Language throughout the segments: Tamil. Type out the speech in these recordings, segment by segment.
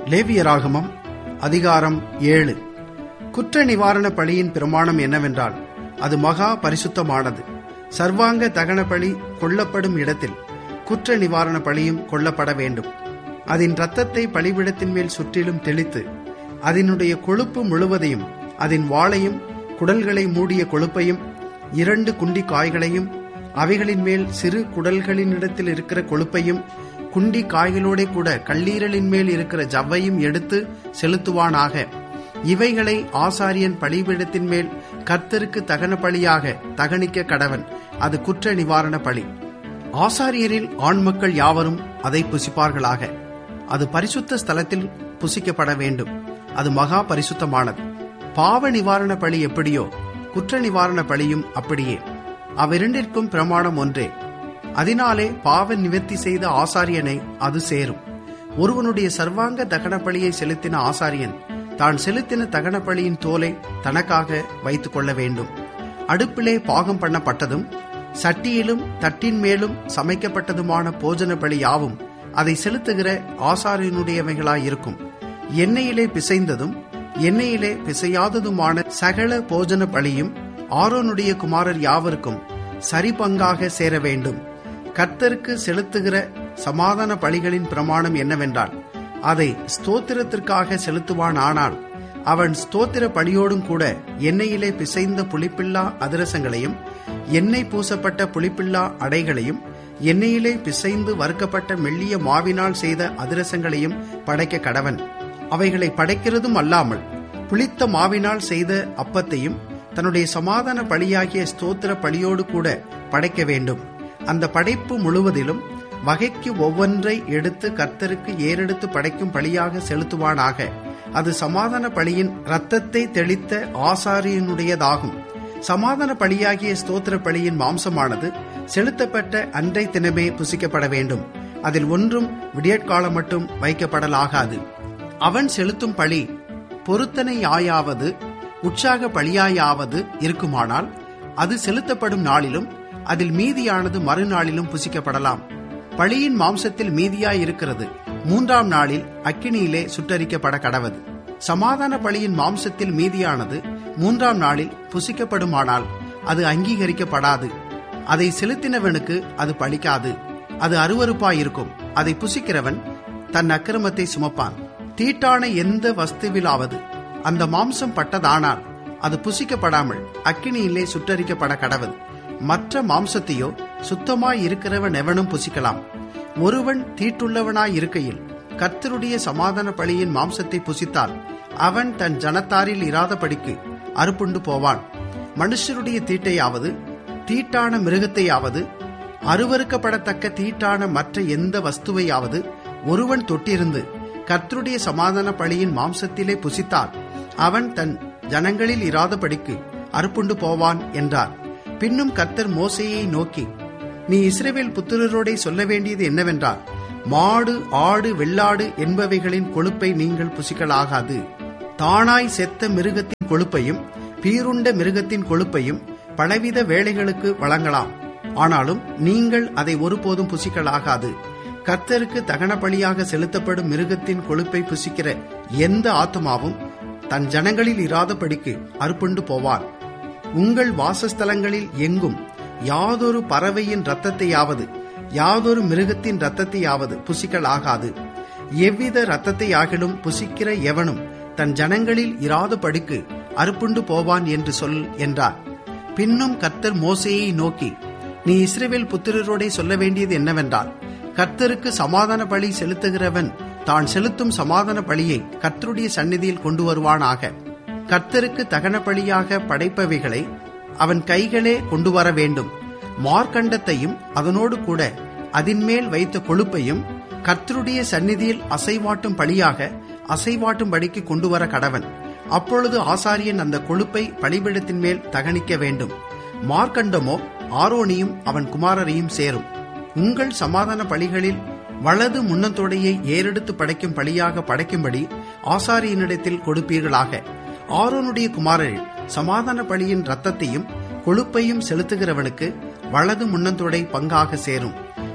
லேவியராகமம் அதிகாரம் ஏழு குற்ற நிவாரண பலியின் பிரமாணம் என்னவென்றால் அது மகா பரிசுத்தமானது சர்வாங்க தகன பலி கொல்லப்படும் இடத்தில் குற்ற நிவாரண பலியும் கொல்லப்பட வேண்டும் அதன் இரத்தத்தை பலிபிடத்தின் மேல் சுற்றிலும் தெளித்து அதனுடைய கொழுப்பு முழுவதையும் அதன் வாளையும் குடல்களை மூடிய கொழுப்பையும் இரண்டு குண்டி காய்களையும் அவைகளின் மேல் சிறு குடல்களினிடத்தில் இருக்கிற கொழுப்பையும் குண்டி காய்களோட கூட கல்லீரலின் மேல் இருக்கிற ஜவ்வையும் எடுத்து செலுத்துவானாக இவைகளை ஆசாரியன் பலிபீடத்தின் மேல் கர்த்தருக்கு தகன பலியாக தகனிக்க கடவன் அது குற்ற நிவாரண பலி ஆசாரியரில் ஆண் மக்கள் யாவரும் அதை புசிப்பார்களாக அது பரிசுத்த ஸ்தலத்தில் புசிக்கப்பட வேண்டும் அது மகா பரிசுத்தமானது பாவ நிவாரண பலி எப்படியோ குற்ற நிவாரண பலியும் அப்படியே அவ்விரண்டிற்கும் பிரமாணம் ஒன்றே அதனாலே பாவ நிவர்த்தி செய்த ஆசாரியனை அது சேரும் ஒருவனுடைய சர்வாங்க தகன பலியை செலுத்தின ஆசாரியன் தான் செலுத்தின தகன பலியின் தோலை தனக்காக வைத்துக் கொள்ள வேண்டும் அடுப்பிலே பாகம் பண்ணப்பட்டதும் சட்டியிலும் தட்டின் மேலும் சமைக்கப்பட்டதுமான போஜன பலி யாவும் அதை செலுத்துகிற ஆசாரியனுடையவைகளாயிருக்கும் எண்ணெயிலே பிசைந்ததும் எண்ணெயிலே பிசையாததுமான சகல போஜன பலியும் ஆரோனுடைய குமாரர் யாவருக்கும் சரிபங்காக சேர வேண்டும் கர்த்தருக்கு செலுத்துகிற சமாதான பலிகளின் பிரமாணம் என்னவென்றால் அதை ஸ்தோத்திரத்திற்காக செலுத்துவான் ஆனால் அவன் ஸ்தோத்திர பலியோடும் கூட எண்ணெயிலே பிசைந்த புளிப்பில்லா அதிரசங்களையும் எண்ணெய் பூசப்பட்ட புளிப்பில்லா அடைகளையும் எண்ணெயிலே பிசைந்து வறுக்கப்பட்ட மெல்லிய மாவினால் செய்த அதிரசங்களையும் படைக்க கடவன் அவைகளை படைக்கிறதும் அல்லாமல் புளித்த மாவினால் செய்த அப்பத்தையும் தன்னுடைய சமாதான பலியாகிய ஸ்தோத்திர பலியோடு கூட படைக்க வேண்டும் அந்த படைப்பு முழுவதிலும் வகைக்கு ஒவ்வொன்றை எடுத்து கர்த்தருக்கு ஏறெடுத்து படைக்கும் பலியாக செலுத்துவானாக அது சமாதான பலியின் இரத்தத்தை தெளித்த ஆசாரியனுடையதாகும் சமாதான பலியாகிய ஸ்தோத்திர பலியின் மாம்சமானது செலுத்தப்பட்ட அன்றை தினமே புசிக்கப்பட வேண்டும் அதில் ஒன்றும் விடியற்காலம் மட்டும் வைக்கப்படலாகாது அவன் செலுத்தும் பழி பொருத்தனையாயாவது உற்சாக பழியாயாவது இருக்குமானால் அது செலுத்தப்படும் நாளிலும் அதில் மீதியானது மறுநாளிலும் புசிக்கப்படலாம் பழியின் மாம்சத்தில் மீதியாய் இருக்கிறது மூன்றாம் நாளில் அக்கினியிலே சுட்டரிக்கப்பட கடவது சமாதான பழியின் மாம்சத்தில் மீதியானது மூன்றாம் நாளில் புசிக்கப்படுமானால் அது அங்கீகரிக்கப்படாது அதை செலுத்தினவனுக்கு அது பழிக்காது அது அருவறுப்பாயிருக்கும் அதை புசிக்கிறவன் தன் அக்கிரமத்தை சுமப்பான் தீட்டான எந்த வஸ்துவிலாவது அந்த மாம்சம் பட்டதானால் அது புசிக்கப்படாமல் அக்கினியிலே சுட்டரிக்கப்பட கடவது மற்ற மாம்சத்தையோ சுத்தமாய் இருக்கிறவன் எவனும் புசிக்கலாம் ஒருவன் தீட்டுள்ளவனாய் இருக்கையில் கர்த்தருடைய சமாதான பழியின் மாம்சத்தை புசித்தால் அவன் தன் ஜனத்தாரில் இராதபடிக்கு அறுப்புண்டு போவான் மனுஷருடைய தீட்டையாவது தீட்டான மிருகத்தையாவது அருவறுக்கப்படத்தக்க தீட்டான மற்ற எந்த வஸ்துவையாவது ஒருவன் தொட்டிருந்து கர்த்தருடைய சமாதான பழியின் மாம்சத்திலே புசித்தால் அவன் தன் ஜனங்களில் இராதபடிக்கு அறுப்புண்டு போவான் என்றார் பின்னும் கர்த்தர் மோசையை நோக்கி நீ இஸ்ரேவேல் புத்திரரோடே சொல்ல வேண்டியது என்னவென்றால் மாடு ஆடு வெள்ளாடு என்பவைகளின் கொழுப்பை நீங்கள் புசிக்கலாகாது தானாய் செத்த மிருகத்தின் கொழுப்பையும் பீருண்ட மிருகத்தின் கொழுப்பையும் பலவித வேலைகளுக்கு வழங்கலாம் ஆனாலும் நீங்கள் அதை ஒருபோதும் புசிக்கலாகாது கர்த்தருக்கு தகன பலியாக செலுத்தப்படும் மிருகத்தின் கொழுப்பை புசிக்கிற எந்த ஆத்மாவும் தன் ஜனங்களில் இராதபடிக்கு அறுப்புண்டு போவான் உங்கள் வாசஸ்தலங்களில் எங்கும் யாதொரு பறவையின் இரத்தத்தையாவது யாதொரு மிருகத்தின் இரத்தத்தையாவது புசிக்கலாகாது எவ்வித இரத்தத்தையாகிலும் புசிக்கிற எவனும் தன் ஜனங்களில் இராதபடிக்கு அறுப்புண்டு போவான் என்று சொல் என்றார் பின்னும் கர்த்தர் மோசையை நோக்கி நீ இஸ்ரேவேல் புத்திரரோடே சொல்ல வேண்டியது என்னவென்றால் கர்த்தருக்கு சமாதான பலி செலுத்துகிறவன் தான் செலுத்தும் சமாதான பலியை கர்த்தருடைய சந்நிதியில் கொண்டு வருவானாக கர்த்தருக்கு தகன பலியாக படைப்பவைகளை அவன் கைகளே கொண்டு வர வேண்டும் மார்க்கண்டத்தையும் அதனோடு கூட அதின்மேல் வைத்த கொழுப்பையும் கர்த்தருடைய சந்நிதியில் அசைவாட்டும் பலியாக அசைவாட்டும் படிக்கு கொண்டு வர கடவன் அப்பொழுது ஆசாரியன் அந்த கொழுப்பை பலிபிடத்தின் மேல் தகனிக்க வேண்டும் மார்க்கண்டமோ ஆரோனியும் அவன் குமாரரையும் சேரும் உங்கள் சமாதான பலிகளில் வலது முன்னந்தொடையை ஏறெடுத்து படைக்கும் பலியாக படைக்கும்படி ஆசாரியனிடத்தில் கொடுப்பீர்களாக ஆரோனுடைய குமாரரில் சமாதான பலியின் ரத்தத்தையும் கொழுப்பையும் செலுத்துகிறவனுக்கு வலது முன்னந்தொடை பங்காக சேரும்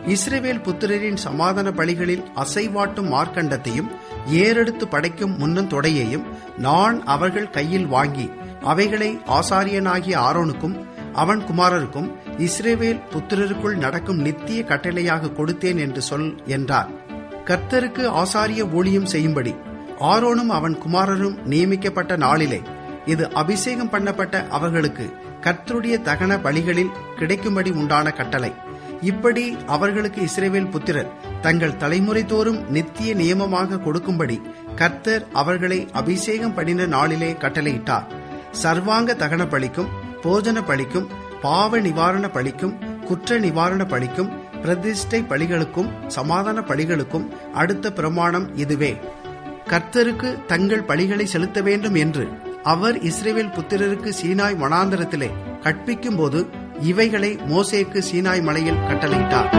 இஸ்ரேவேல் புத்திரரின் சமாதான பலிகளில் அசைவாட்டும் மார்க்கண்டத்தையும் ஏறெடுத்து படைக்கும் முன்னந்தொடையையும் நான் அவர்கள் கையில் வாங்கி அவைகளை ஆசாரியனாகிய ஆரோனுக்கும் அவன் குமாரருக்கும் இஸ்ரேவேல் புத்திரருக்குள் நடக்கும் நித்திய கட்டளையாக கொடுத்தேன் என்று சொல் என்றார் கர்த்தருக்கு ஆசாரிய ஊழியம் செய்யும்படி ஆரோனும் அவன் குமாரரும் நியமிக்கப்பட்ட நாளிலே இது அபிஷேகம் பண்ணப்பட்ட அவர்களுக்கு கர்த்தருடைய தகன பலிகளில் கிடைக்கும்படி உண்டான கட்டளை இப்படி அவர்களுக்கு இஸ்ரேவேல் புத்திரர் தங்கள் தலைமுறை தோறும் நித்திய நியமமாக கொடுக்கும்படி கர்த்தர் அவர்களை அபிஷேகம் பண்ணின நாளிலே கட்டளையிட்டார் சர்வாங்க தகன பலிக்கும் போஜன பலிக்கும் பாவ நிவாரண பலிக்கும் குற்ற நிவாரண பலிக்கும் பிரதிஷ்டை பலிகளுக்கும் சமாதான பலிகளுக்கும் அடுத்த பிரமாணம் இதுவே கர்த்தருக்கு தங்கள் பலிகளை செலுத்த வேண்டும் என்று அவர் இஸ்ரேவேல் புத்திரருக்கு சீனாய் வனாந்தரத்திலே கற்பிக்கும் போது இவைகளை மோசேக்கு சீனாய் மலையில் கட்டளையிட்டார்